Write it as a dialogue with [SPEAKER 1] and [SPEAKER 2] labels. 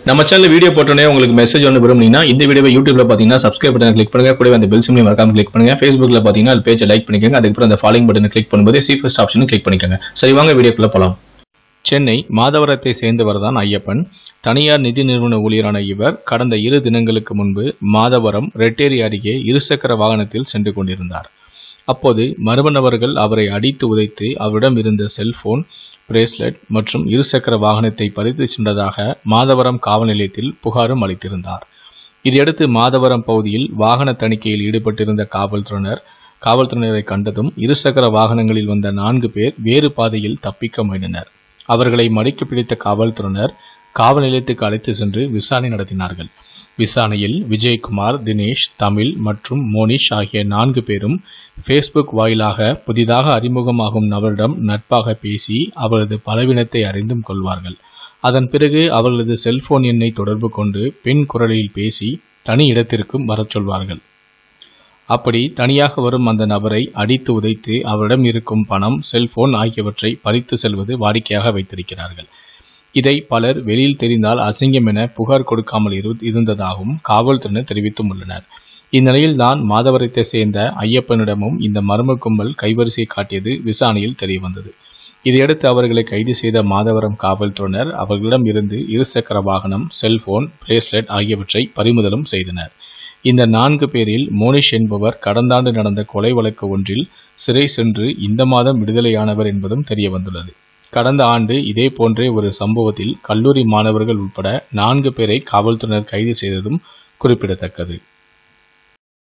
[SPEAKER 1] நம்ம channel video போட்டோன்னே உங்களுக்கு மெசேஜ் ஒன்று விரும்புனீங்கன்னா இந்த வீடியோவை யூடியூப்ல பார்த்தீங்கன்னா சப்ஸ்கிரைப் பட்டன் கிளிக் பண்ணுங்க கூடவே அந்த பெல் சிம்லையும் மறக்காம கிளிக் பண்ணுங்க ஃபேஸ்புக்ல பார்த்தீங்கன்னா அது பேஜை லைக் பண்ணிக்கோங்க அதுக்கப்புறம் அந்த ஃபாலோயிங் பட்டனை கிளிக் பண்ணும்போது சி ஃபர்ஸ்ட் ஆப்ஷனும் கிளிக் பண்ணிக்கோங்க சரி வாங்க வீடியோக்குள்ள போலாம் சென்னை மாதவரத்தை சேர்ந்தவர் தான் ஐயப்பன் தனியார் நிதி நிறுவன ஊழியரான இவர் கடந்த இரு தினங்களுக்கு முன்பு மாதவரம் ரெட்டேரி அருகே இருசக்கர வாகனத்தில் சென்று கொண்டிருந்தார் அப்போது மர்ம நபர்கள் அவரை அடித்து உதைத்து அவரிடம் இருந்த செல்போன் பிரேஸ்லெட் மற்றும் இருசக்கர வாகனத்தை பறித்து சென்றதாக மாதவரம் காவல் நிலையத்தில் புகாரும் அளித்திருந்தார் இதையடுத்து மாதவரம் பகுதியில் வாகன தணிக்கையில் ஈடுபட்டிருந்த காவல்துறையினர் காவல்துறையினரை கண்டதும் இருசக்கர வாகனங்களில் வந்த நான்கு பேர் வேறு பாதையில் தப்பிக்க முயன்றனர் அவர்களை மடிக்கு பிடித்த காவல்துறையினர் காவல் நிலையத்துக்கு அழைத்து சென்று விசாரணை நடத்தினார்கள் விசாரணையில் விஜயகுமார் தினேஷ் தமிழ் மற்றும் மோனிஷ் ஆகிய நான்கு பேரும் ஃபேஸ்புக் வாயிலாக புதிதாக அறிமுகமாகும் நபரிடம் நட்பாக பேசி அவரது பலவீனத்தை அறிந்தும் கொள்வார்கள் அதன் பிறகு அவர்களது செல்போன் எண்ணை தொடர்பு கொண்டு பெண் குரலில் பேசி தனி இடத்திற்கும் வரச் சொல்வார்கள் அப்படி தனியாக வரும் அந்த நபரை அடித்து உதைத்து அவரிடம் இருக்கும் பணம் செல்போன் ஆகியவற்றை பறித்து செல்வது வாடிக்கையாக வைத்திருக்கிறார்கள் இதை பலர் வெளியில் தெரிந்தால் அசிங்கம் என புகார் கொடுக்காமல் இரு இருந்ததாகவும் காவல்துறையினர் தெரிவித்தும் உள்ளனர் இந்நிலையில் தான் மாதவரத்தை சேர்ந்த ஐயப்பனிடமும் இந்த மர்ம கும்பல் கைவரிசை காட்டியது விசாரணையில் தெரியவந்தது இதையடுத்து அவர்களை கைது செய்த மாதவரம் காவல்துறையினர் அவர்களிடம் இருந்து இருசக்கர வாகனம் செல்போன் பிரேஸ்லெட் ஆகியவற்றை பறிமுதலும் செய்தனர் இந்த நான்கு பேரில் மோனிஷ் என்பவர் கடந்த ஆண்டு நடந்த கொலை வழக்கு ஒன்றில் சிறை சென்று இந்த மாதம் விடுதலையானவர் என்பதும் தெரிய வந்துள்ளது கடந்த ஆண்டு இதே போன்றே ஒரு சம்பவத்தில் கல்லூரி மாணவர்கள் உட்பட நான்கு பேரை காவல்துறையினர் கைது செய்ததும் குறிப்பிடத்தக்கது